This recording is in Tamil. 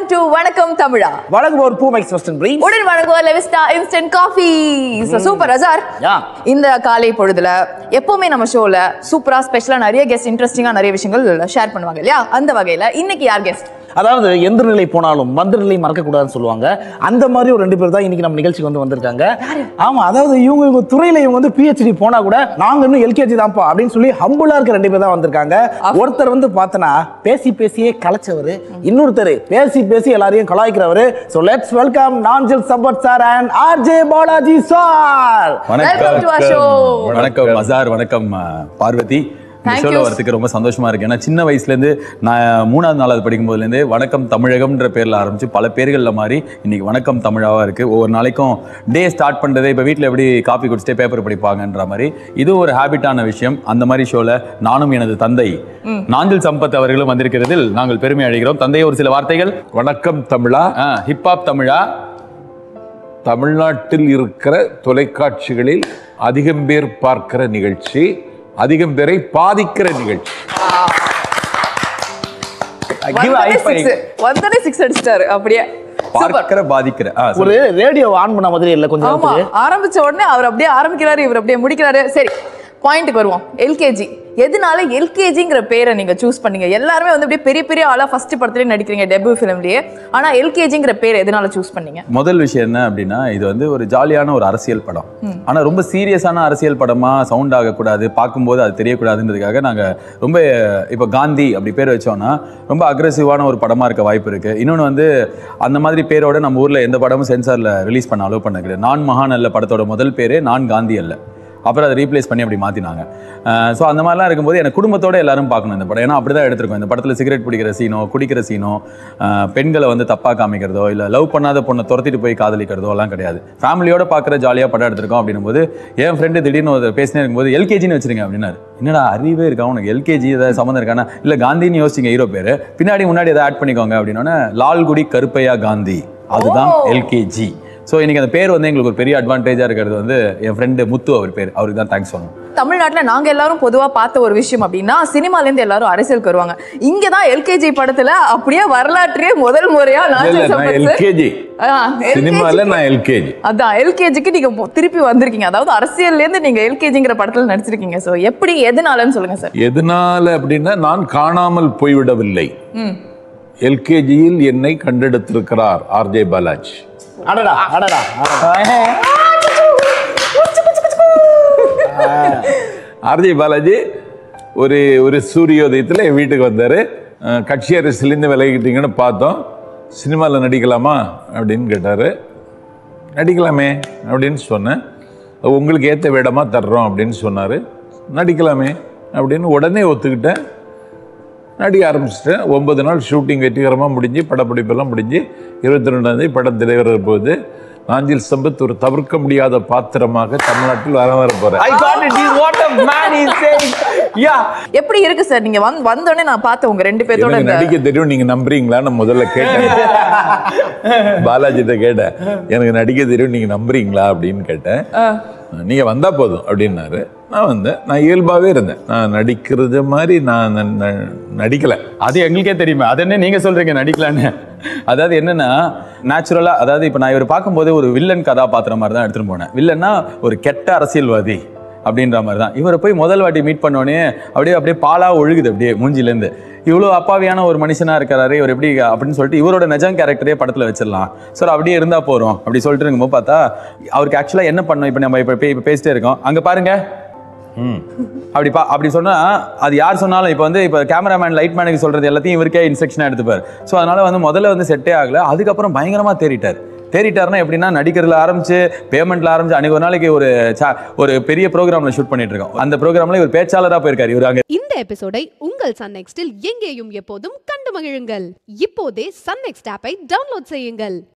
டு வணக்கம் தமிழா வழங்கும் ஒரு பூ மேக்ஸ் வெஸ்டர்ன் பிரீஃப் உடன் வழங்குவோம் லெவிஸ்டா இன்ஸ்டன்ட் காஃபி சூப்பர் அசார் Yeah. இந்த காலை பொழுதுல எப்பவுமே நம்ம ஷோல சூப்பரா ஸ்பெஷலா நிறைய கெஸ்ட் இன்ட்ரெஸ்டிங்கா நிறைய விஷயங்கள் ஷேர் பண்ணுவாங்க இல்லையா அந்த வகையில இன்னைக்கு யார் கெஸ்ட் அதாவது எந்த நிலை போனாலும் மந்த நிலை மறக்க கூடாதுன்னு சொல்லுவாங்க அந்த மாதிரி ஒரு ரெண்டு பேர் தான் இன்னைக்கு நம்ம நிகழ்ச்சிக்கு வந்து வந்திருக்காங்க ஆமா அதாவது இவங்க இவங்க துறையில இவங்க வந்து பிஹெச்டி போனா கூட நாங்க இன்னும் எல்கேஜி தான்ப்பா அப்படின்னு சொல்லி ஹம்புலா இருக்க ரெண்டு பேர் தான் வந்திருக்காங்க ஒருத்தர் வந்து பார்த்தனா பேசி பேசியே கலைச்சவர் இன்னொருத்தர் பேசி பேசி எல்லாரையும் கலாய்க்கிறவர் so let's welcome Nanjil Sampath sir and RJ Balaji sir Welcome to our show. வணக்கம் மசார் வணக்கம் அஹ், பார்வதி இந்த Thank ஷோல you. வரதுக்கு ரொம்ப சந்தோஷமா இருக்கு ஏன்னா சின்ன வயசுல இருந்து நான் மூணாவது நாலாவது படிக்கும் போதுல இருந்தே வணக்கம் தமிழகம்ன்ற பேர்ல ஆரம்பிச்சு பல பேர்கள்ல மாதிரி இன்னைக்கு வணக்கம் தமிழாவா இருக்கு ஒவ்வொரு நாளைக்கும் டே ஸ்டார்ட் பண்றதே இப்ப வீட்ல எப்படி காபி குடிச்சிட்டே பேப்பர் படிப்பாங்கன்ற மாதிரி இது ஒரு ஹேபிட்டான விஷயம் அந்த மாதிரி ஷோல நானும் எனது தந்தை நாஞ்சில் சம்பத் அவர்களும் வந்திருக்கிறதில் நாங்கள் பெருமை அடைகிறோம் தந்தை ஒரு சில வார்த்தைகள் வணக்கம் தமிழா ஹிப்ஹாப் தமிழா தமிழ்நாட்டில் இருக்கிற தொலைக்காட்சிகளில் அதிகம் பேர் பார்க்கிற நிகழ்ச்சி அதிகம் பேரை பாதிக்கிற நிகழ்ச்சி Give a high five. வந்தனே சிக்ஸ் அடிச்சிட்டாரு அப்படியே சூப்பர் பார்க்கிற பாதிக்கிற ஆ, ஒரு ரேடியோ ஆன் பண்ண மாதிரி இல்லை கொஞ்சம் ஆமா நேரத்துக்கு ஆரம்பிச்ச உடனே அவர் அப்படியே ஆரம்பிக்கிறாரு இவர் அப்படியே முடிக்கிறாரு சரி பாயிண்ட்டுக்கு வருவோம் எல்கேஜி எதனால எல்கேஜிங்கிற பேரை நீங்க சூஸ் பண்ணீங்க எல்லாருமே வந்து அப்படியே பெரிய பெரிய ஆளா ஃபர்ஸ்ட் படத்துலயே நடிக்கிறீங்க டெபியூ ஃபிலிம்லயே ஆனா எல்கேஜிங்கிற பேர் எதனால சூஸ் பண்ணீங்க முதல் விஷயம் என்ன அப்படின்னா இது வந்து ஒரு ஜாலியான ஒரு அரசியல் படம் ஆனா ரொம்ப சீரியஸான அரசியல் படமா சவுண்ட் ஆகக்கூடாது பார்க்கும்போது அது தெரியக்கூடாதுன்றதுக்காக நாங்க ரொம்ப இப்போ காந்தி அப்படி பேர் வச்சோம்னா ரொம்ப அக்ரெசிவான ஒரு படமா இருக்க வாய்ப்பு இருக்கு இன்னொன்று வந்து அந்த மாதிரி பேரோட நம்ம ஊர்ல எந்த படமும் சென்சார்ல ரிலீஸ் பண்ண அலோவ் பண்ண கிடையாது நான் மகான் அல்ல படத்தோட முதல் பேரே நான் காந்தி அல்ல அப்புறம் அதை ரீப்ளேஸ் பண்ணி அப்படி மாற்றினாங்க ஸோ அந்த மாதிரிலாம் இருக்கும்போது எனக்கு குடும்பத்தோட எல்லாரும் பார்க்கணும் இந்த படம் ஏன்னா அப்படி தான் எடுத்திருக்கோம் இந்த படத்தில் சிகரெட் பிடிக்கிற சீனோ குடிக்கிற சீனோ அஹ், பெண்களை வந்து தப்பாக காமிக்கிறதோ இல்லை லவ் பண்ணாத பொண்ணை துரத்திட்டு போய் காதலிக்கிறதோ எல்லாம் கிடையாது ஃபேமிலியோட பார்க்குற ஜாலியாக படம் எடுத்திருக்கோம் அப்படின்னும் போது என் ஃப்ரெண்டு திடீர்னு ஒரு பேசினே இருக்கும்போது எல்கேஜின்னு வச்சிருங்க அப்படின்னாரு என்னடா அறிவே இருக்கா உனக்கு எல்கேஜி ஏதாவது சம்மந்தம் இருக்கானா இல்லை காந்தின்னு யோசிச்சிங்க ஹீரோ பேர் பின்னாடி முன்னாடி எதாவது ஆட் பண்ணிக்கோங்க அப்படின்னோடனே லால்குடி கருப்பையா காந்தி அதுதான் ஓ. எல்கேஜி ஸோ இன்னைக்கு அந்த பேர் வந்து எங்களுக்கு ஒரு பெரிய அட்வான்டேஜாக இருக்கிறது வந்து என் ஃப்ரெண்டு முத்து அவர் பேர் அவருக்கு தான் தேங்க்ஸ் சொல்லணும் தமிழ்நாட்டுல நாங்க எல்லாரும் பொதுவா பார்த்த ஒரு விஷயம் அப்படின்னா சினிமால இருந்து எல்லாரும் அரசியலுக்கு வருவாங்க இங்க தான் எல்கேஜி படத்துல அப்படியே வரலாற்றே முதல் முறையா இல்ல, நாஞ்சில் நான் சம்பத் sir- எல்கேஜி ஆ, LKG சினிமால நான் எல்கேஜி அதான் எல்கேஜிக்கு நீங்க போ- திருப்பி வந்திருக்கீங்க அதாவது அரசியல்ல இருந்து நீங்க எல்கேஜிங்கிற படத்துல நடிச்சிருக்கீங்க சோ எப்படி எதனாலன்னு சொல்லுங்க சார் எதனால அப்படின்னா நான் காணாமல் போய்விடவில்லை எல்கேஜியில் என்னை கண்டெடுத்திருக்கிறார் ஆர்ஜே பாலாஜி அடடா அடடா அடடா. ஆர்ஜே பாலாஜி ஒரு ஒரு சூரியோதயத்தில் என் வீட்டுக்கு வந்தார் கட்சி அரசியலேருந்து விலகிட்டீங்கன்னு பார்த்தோம் சினிமாவில் நடிக்கலாமா அப்படின்னு கேட்டார் நடிக்கலாமே அப்படின்னு சொன்னேன் உங்களுக்கு ஏற்ற வேடமா தர்றோம் அப்படின்னு சொன்னார் நடிக்கலாமே அப்படின்னு உடனே ஒத்துக்கிட்டேன் நடிக்க ஆரம்பிச்சிட்டேன் ஒன்பது நாள் ஷூட்டிங் வெற்றிகரமாக முடிஞ்சு படப்பிடிப்பெல்லாம் முடிஞ்சு இருபத்தி ரெண்டாந்தேதி படம் திரைவர போகுது நாஞ்சில் சம்பத் ஒரு தவிர்க்க முடியாத பாத்திரமாக தமிழ்நாட்டில் வர வர போகிறேன் I got it. This what a man is saying. Yeah. எப்படி இருக்கு சார் நீங்க வந்து வந்தோடனே நான் பார்த்தேன் உங்க ரெண்டு பேர்த்தோட எனக்கு இந்த நடிக்க தெரியும் நீங்க நம்புறீங்களான்னு முதல்ல கேட்டேன் பாலாஜிட்ட கேட்டேன் எனக்கு நடிக்க தெரியும் நீங்க நம்புறீங்களா அப்படின்னு கேட்டேன் நீங்க வந்தா போதும் அப்படின்னாரு நான் வந்தேன் நான் இயல்பாவே இருந்தேன் நான் நடிக்கிறது மாதிரி நான் ந- ந- நடிக்கல அது எங்களுக்கே தெரியுமே அது என்ன நீங்க சொல்றீங்க நடிக்கலான்னு அதாவது என்னன்னா நேச்சுரலா அதாவது இப்போ நான் இவர் பார்க்கும்போது ஒரு வில்லன் கதாபாத்திரம் மாதிரி தான் எடுத்துட்டு போனேன் வில்லன்னா ஒரு கெட்ட அரசியல்வாதி அப்படின்ற மாதிரி தான் இவரை போய் முதல் வாட்டி மீட் பண்ணோடனே அப்படியே அப்படியே பாலா ஒழுகுது அப்படியே மூஞ்சிலேருந்து இவ்வளோ அப்பாவியான ஒரு மனுஷனா இருக்கிறாரு இவர் எப்படி அப்படின்னு சொல்லிட்டு இவரோட நிஜம் கேரக்டரே படத்துல வச்சிடலாம் சார் அப்படியே இருந்தா போறோம் அப்படி சொல்லிட்டு இருக்கும்போது பார்த்தா அவருக்கு ஆக்சுவலா என்ன பண்ணோம் இப்போ நம்ம இப்போ இப்போ பேசிட்டே இருக்கோம் அங்க பாருங்க அப்படி பா அப்படி சொன்னா அது யார் சொன்னாலும் இப்போ வந்து இப்போ கேமராமேன் லைட் மேனுக்கு சொல்றது எல்லாத்தையும் இவருக்கே இன்ஸ்ட்ரக்ஷனாக எடுத்துப்பார் ஸோ அதனால வந்து முதல்ல வந்து செட்டே ஆகல அதுக்கப்புறம் பயங்கரமா தேறிட்டார் தேறிட்டாருன்னா எப்படின்னா நடிக்கிறதுல ஆரம்பிச்சு பேமெண்ட்ல ஆரம்பிச்சு அன்னைக்கு ஒரு நாளைக்கு ஒரு cha- ஒரு பெரிய ப்ரோக்ராம்ல ஷூட் பண்ணிட்டு இருக்கோம் அந்த ப்ரோக்ராம்ல இவர் பேச்சாளராக போயிருக்காரு இவர் அங்க இந்த எபிசோடை உங்கள் சன் நெக்ஸ்டில் எங்கேயும் எப்போதும் கண்டு மகிழுங்கள் இப்போதே சன் நெக்ஸ்ட் ஆப்பை டவுன்லோட் செய்யுங்கள்